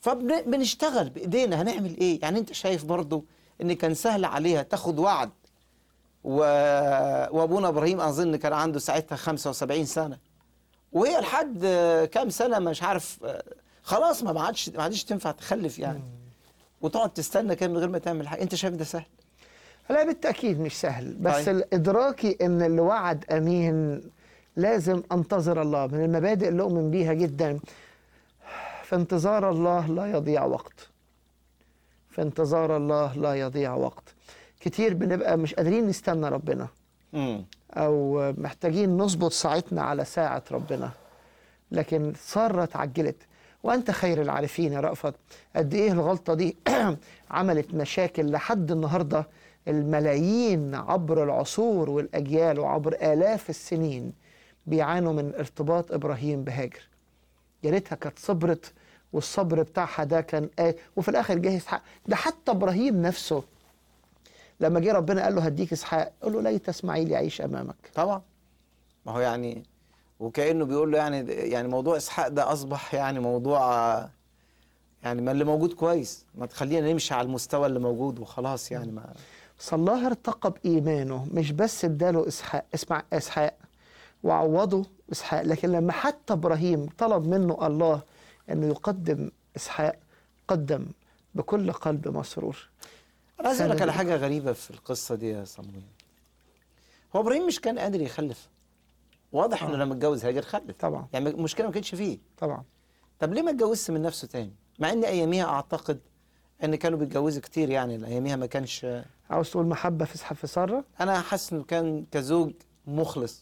فبنشتغل بايدينا هنعمل ايه يعني انت شايف برضو ان كان سهل عليها تاخد وعد و... وابونا ابراهيم اظن كان عنده ساعتها 75 سنه وهي لحد كام سنه مش عارف خلاص ما عادش ما عادش تنفع تخلف يعني وتقعد تستنى كده من غير ما تعمل حاجه انت شايف ده سهل لا بالتأكيد مش سهل بس طيب. الإدراكي إن اللي وعد أمين لازم أنتظر الله من المبادئ اللي أؤمن بيها جدا في انتظار الله لا يضيع وقت في انتظار الله لا يضيع وقت كتير بنبقى مش قادرين نستنى ربنا امم أو محتاجين نظبط ساعتنا على ساعة ربنا لكن سارة اتعجلت وأنت خير العارفين يا رأفت قد إيه الغلطة دي عملت مشاكل لحد النهاردة الملايين عبر العصور والأجيال وعبر آلاف السنين بيعانوا من ارتباط إبراهيم بهاجر يا ريتها كانت صبرت والصبر بتاعها ده كان آه وفي الآخر جه إسحاق ده حتى إبراهيم نفسه لما جه ربنا قال له هديك إسحاق قال له ليت إسماعيل يعيش أمامك طبعا ما هو يعني وكانه بيقول له يعني يعني موضوع اسحاق ده اصبح يعني موضوع يعني ما اللي موجود كويس ما تخلينا نمشي على المستوى اللي موجود وخلاص يعني ما صلاح ارتقى بإيمانه مش بس اداله إسحاق اسمع إسحاق وعوضه إسحاق لكن لما حتى إبراهيم طلب منه الله أنه يقدم إسحاق قدم بكل قلب مسرور انا عايز اقول لك سنة على دي. حاجه غريبه في القصه دي يا صمويل هو ابراهيم مش كان قادر يخلف واضح انه آه. لما اتجوز هاجر خلف طبعا يعني المشكله ما كانتش فيه طبعا طب ليه ما اتجوزش من نفسه تاني مع ان اياميها اعتقد ان كانوا بيتجوزوا كتير يعني اياميها ما كانش عاوز تقول محبة في إسحاق في سارة انا حاسس انه كان كزوج مخلص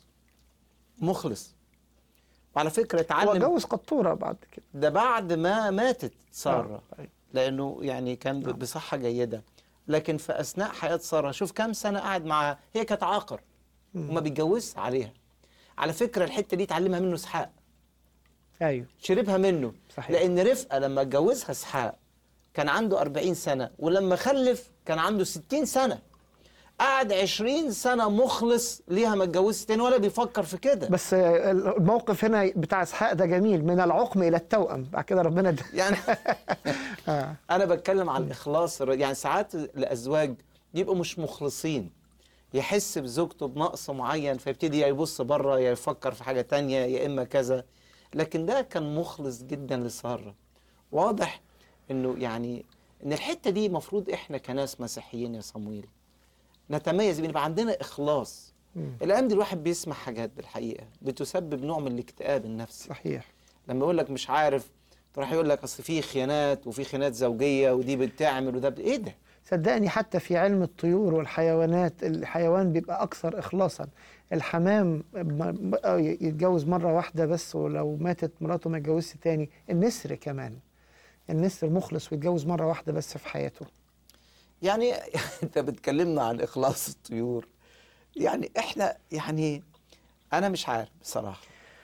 مخلص وعلى فكره هو اتعلم اتجوز قطورة بعد كده ده بعد ما ماتت ساره آه، أيوة. لانه يعني كان ب- نعم. بصحه جيده لكن في اثناء حياه ساره شوف كام سنه قعد معاها هي كانت عاقر مم. وما بيتجوزش عليها على فكره الحته دي اتعلمها منه اسحاق أيوه شربها منه صحيح. لان رفقه لما اتجوزها اسحاق كان عنده 40 سنه ولما خلف كان عنده 60 سنه قعد 20 سنه مخلص ليها ما اتجوزش تاني ولا بيفكر في كده بس آه، الموقف هنا بتاع إسحاق ده جميل من العقم إلى التوأم بعد كده ربنا ده يعني آه. انا بتكلم عن الاخلاص الر- يعني ساعات الازواج يبقوا مش مخلصين يحس بزوجته بنقص معين فيبتدي يا يبص بره يا يفكر في حاجه تانية يا اما كذا لكن ده كان مخلص جدا لساره واضح انه يعني ان الحته دي مفروض احنا كناس مسيحيين يا صمويل نتميز بنبقى عندنا اخلاص مم. الايام دي الواحد بيسمع حاجات بالحقيقه بتسبب نوع من الاكتئاب النفسي صحيح لما يقول لك مش عارف تروح يقول لك اصل في خيانات وفي خيانات زوجيه ودي بتعمل وده ب... ايه ده؟ صدقني حتى في علم الطيور والحيوانات الحيوان بيبقى أكثر إخلاصا الحمام م- آه يتجوز مرة واحدة بس ولو ماتت مراته ما يتجوزش تاني النسر كمان النسر مخلص ويتجوز مرة واحدة بس في حياته يعني انت بتكلمنا عن اخلاص الطيور يعني احنا يعني انا مش عارف بصراحه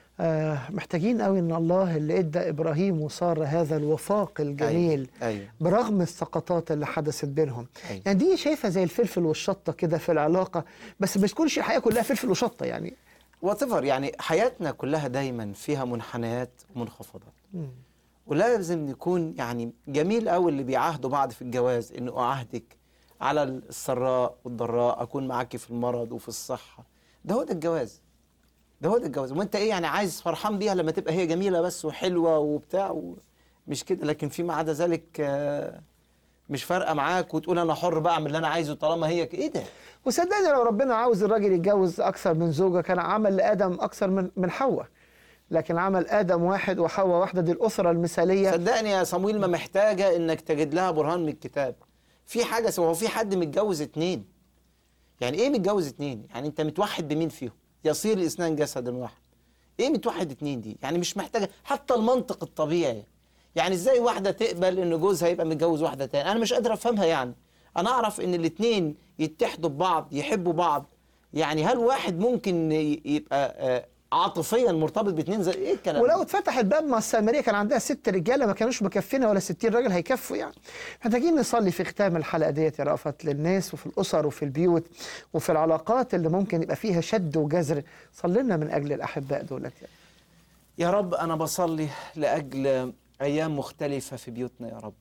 آه محتاجين قوي ان الله اللي ادى ابراهيم وساره هذا الوفاق الجميل ايوه, أيوة. برغم السقطات اللي حدثت بينهم أيوة. يعني دي شايفها زي الفلفل والشطه كده في العلاقه بس ما تكونش الحياه كلها فلفل وشطه يعني واتيفر يعني حياتنا كلها دايما فيها منحنيات ومنخفضات مم. ولازم نكون يعني جميل قوي اللي بيعاهدوا بعض في الجواز انه اعاهدك على السراء والضراء اكون معاكي في المرض وفي الصحه ده هو ده الجواز ده هو ده الجواز وانت ايه يعني عايز فرحان بيها لما تبقى هي جميله بس وحلوه وبتاع و... مش كده لكن فيما عدا ذلك آه، مش فارقه معاك وتقول انا حر بقى اعمل اللي انا عايزه طالما هي ك- ايه ده وصدقني لو ربنا عاوز الراجل يتجوز اكثر من زوجه كان عمل لادم اكثر من من حواء لكن عمل ادم واحد وحواء واحده دي الاسره المثاليه صدقني يا صمويل ما محتاجه انك تجد لها برهان من الكتاب في حاجه سوا هو في حد متجوز اتنين يعني ايه متجوز اتنين يعني انت متوحد بمين فيهم يصير الاثنان جسدا واحد ايه متوحد اتنين دي يعني مش محتاجه حتى المنطق الطبيعي يعني ازاي واحده تقبل ان جوزها يبقى متجوز واحده تاني انا مش قادر افهمها يعني انا اعرف ان الاتنين يتحدوا ببعض يحبوا بعض يعني هل واحد ممكن ي- يبقى آه، عاطفيا مرتبط باتنين زي ايه الكلام ولو ده؟ اتفتح الباب مع السامريه كان عندها ست رجاله ما كانوش مكفينا ولا 60 راجل هيكفوا يعني محتاجين نصلي في ختام الحلقه ديت يا رأفت للناس وفي الاسر وفي البيوت وفي العلاقات اللي ممكن يبقى فيها شد وجزر صلي لنا من اجل الاحباء دولت يعني. يا رب أنا بصلي لأجل ايام مختلفه في بيوتنا يا رب